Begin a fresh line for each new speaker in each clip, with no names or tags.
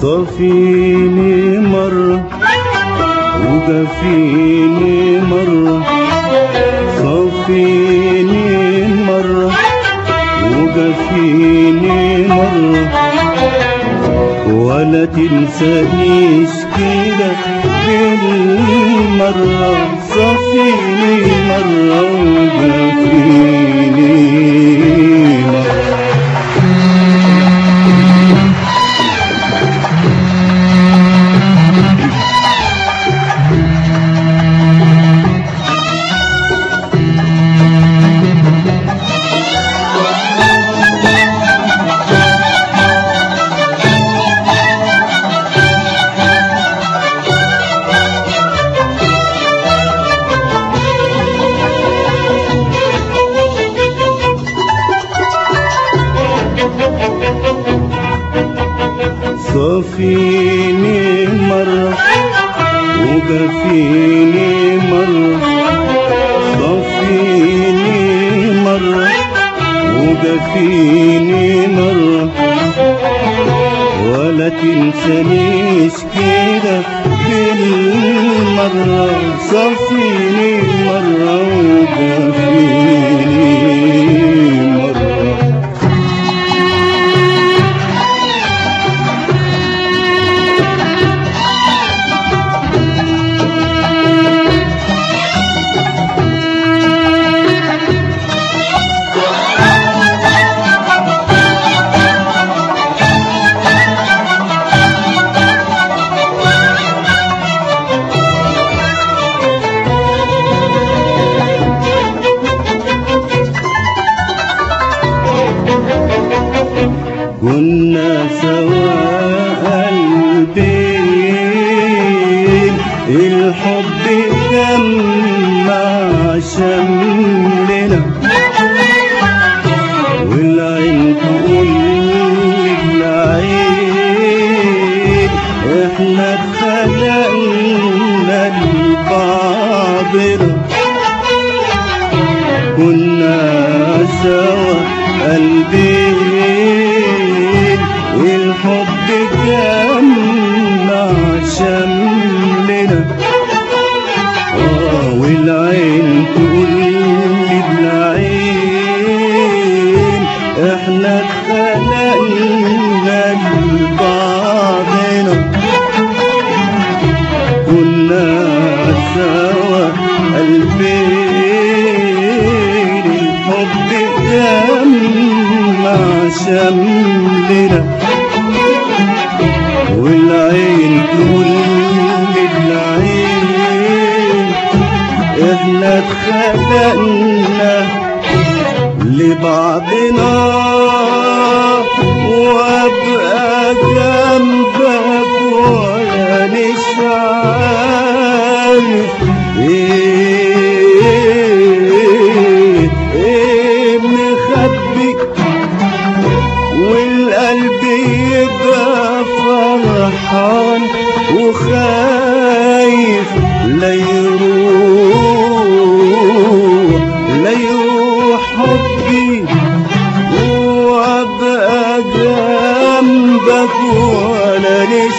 صافيني مرة وجفيني مرة صافيني مرة وجفيني مرة ولا تنسانيش كده بالمرة صافيني مرة وجفيني مرة صافيني مرة وجفيني مرة صافيني مرة وجفيني مرة ولا تنسانيش كده بالمرة صافيني مرة وجفيني مرة كنا سوا قلبين الحب جمع شملنا والعين تقول للعين احنا اتخلقنا لبعضنا كنا سوا قلبين الحب جمع شملنا آه والعين تقول للعين احنا اتخلقنا لبعضنا كنا سوا قلبين الحب جمع شملنا والعين تقول للعين احنا اتخلقنا لبعضنا وابقى جنبك ولا مش عارف ايه ايه مخبي والقلب يبقى فرحان وخايف لا يروح لا يروح حبي وابقى جنبك وانا مش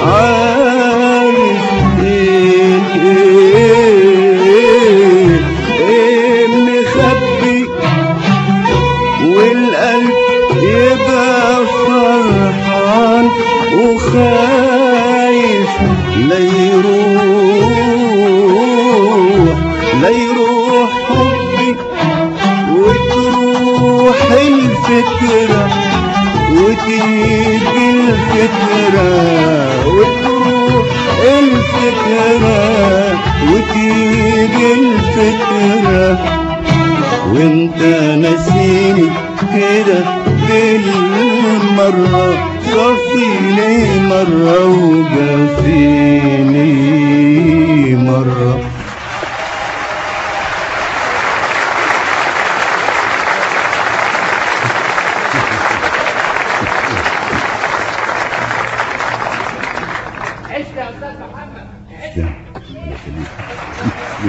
عارف ايه ايه ايه مخبي والقلب يبقى فرحان وخايف لا يروح لا يروح حبي وتروح الفكرة وتيجي الفكرة وتروح الفكرة وتيجي الفكرة وانت نسيني كده بالمرة صفيني مرة وجفيني مرة
عشت يا استاذ محمد عشت
ده الله يخليك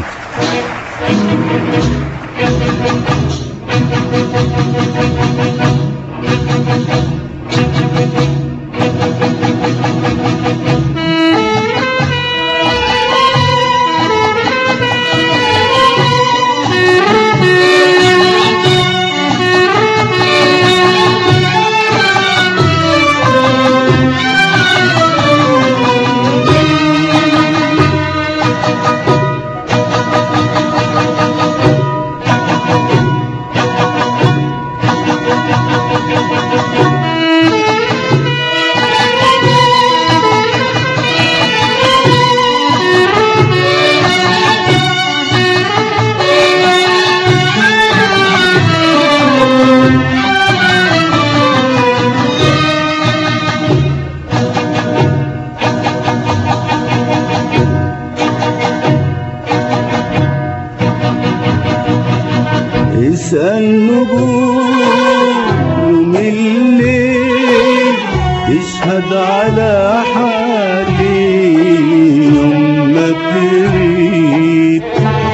اشهد على حالي يوم ما تريد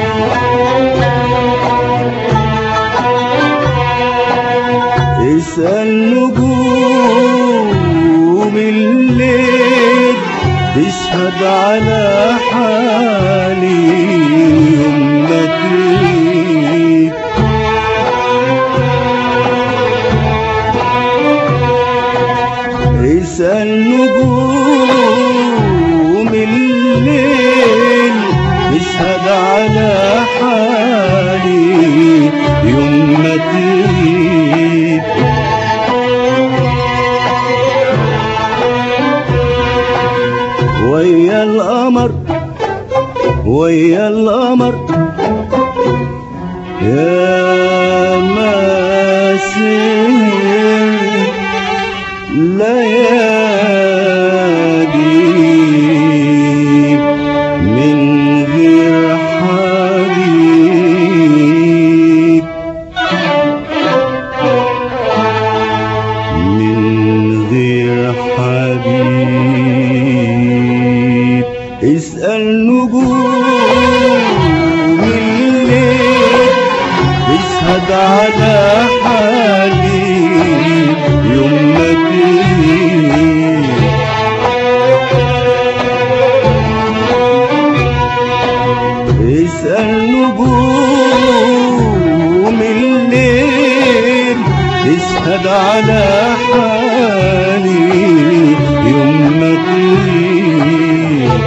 اسأل نجوم الليل تشهد على حالي يوم ما تريد اسأل نجوم الليل تشهد على حالي يوم ما تريد ويا القمر ويا القمر يا ما سهر ليالي من غير حبيب من غير حبيب اسأل نجوم الليل اشهد على حالي يوم ما تغيب اسأل نجوم الليل اشهد على حالي يوم ما تغيب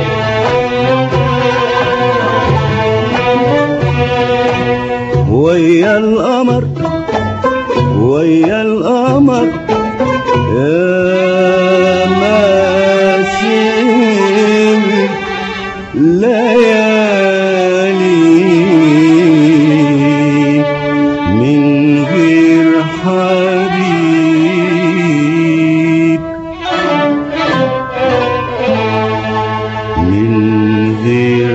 ويا القمر ويا القمر يا ما سهر ليالي من غير حبيب من غير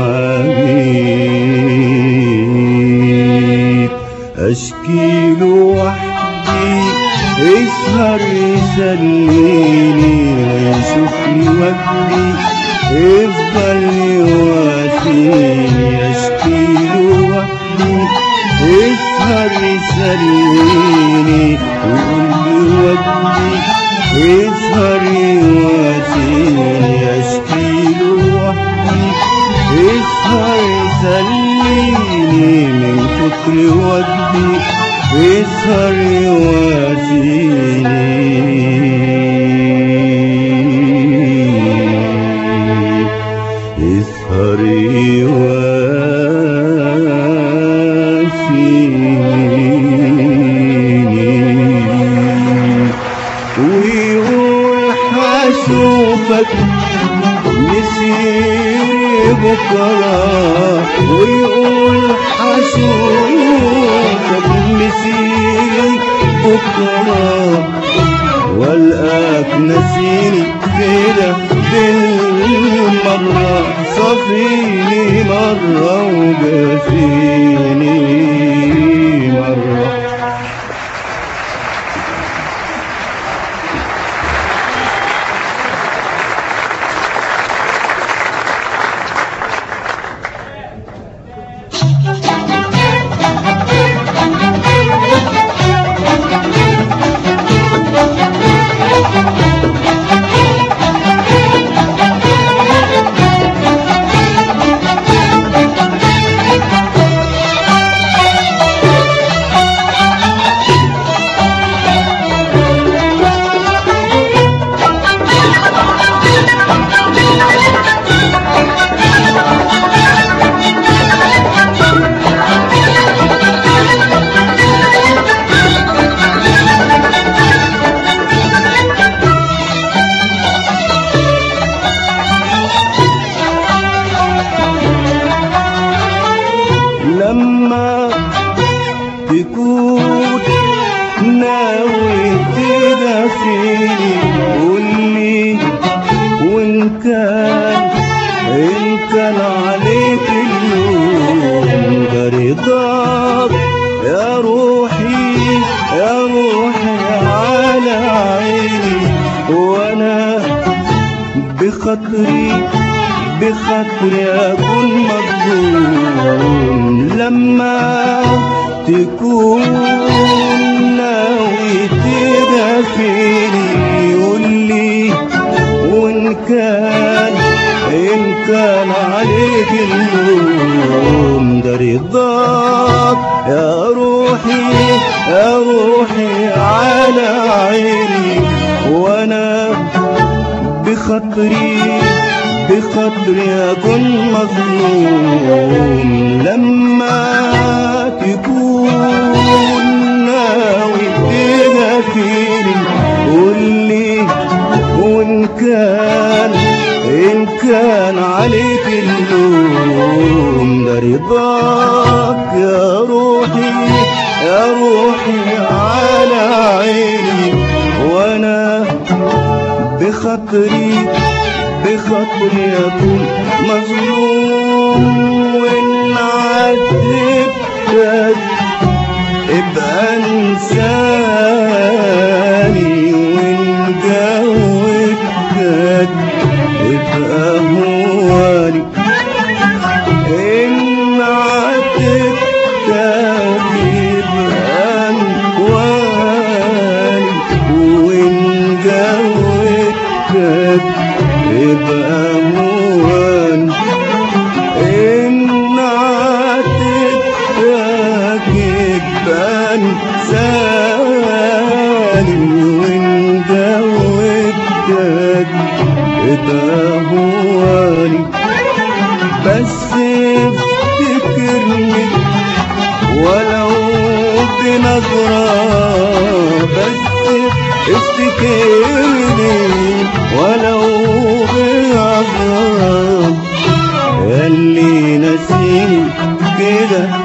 حبيب اشكي له وحدي يسهر يسليني ويشوفني وحدي يفضل يواسيني اشكي له وحدي يسهر يسليني ويقول لي وحدي يسهر يواسيني اشكي له وحدي يسهر يسليني من كتر وجدي يسهر يواسيني يسهر يواسيني ويقول حشوفك مسير بكرة ويقول حشوفك مسير بكرة والقاك نسيني كده بالمرة صفيني مرة وجفيني مرة لما تكون ناوي تدفيني قولي وان كان ان كان عليك اللوم ده رضاك يا روحي يا روحي على عيني وانا بخاطري بخاطري أكون مظلوم لما تكون ناوي تدافيني قولي وإن كان إن كان عليك اللوم ده رضاك يا روحي يا روحي على عيني وأنا بخاطري بخاطري أكون مظلوم لما تكون ناوي تغفيني قولي وإن كان إن كان عليك اللوم ده رضاك يا روحي يا روحي على عيني وأنا بخاطري بخاطري أكون مظلوم وإن عذبتك ابقى انساني وإن جاوبتك ابقى هواني إن عاتبتك يبقى هواني وإن جاوبتك يبقى هواني إن عاتبتك يبقى انساني وإن جاوبتك يبقى هواني بس افتكرني ولو بنظرة بس افتكرني ولو بنظرة اللي نسيني كده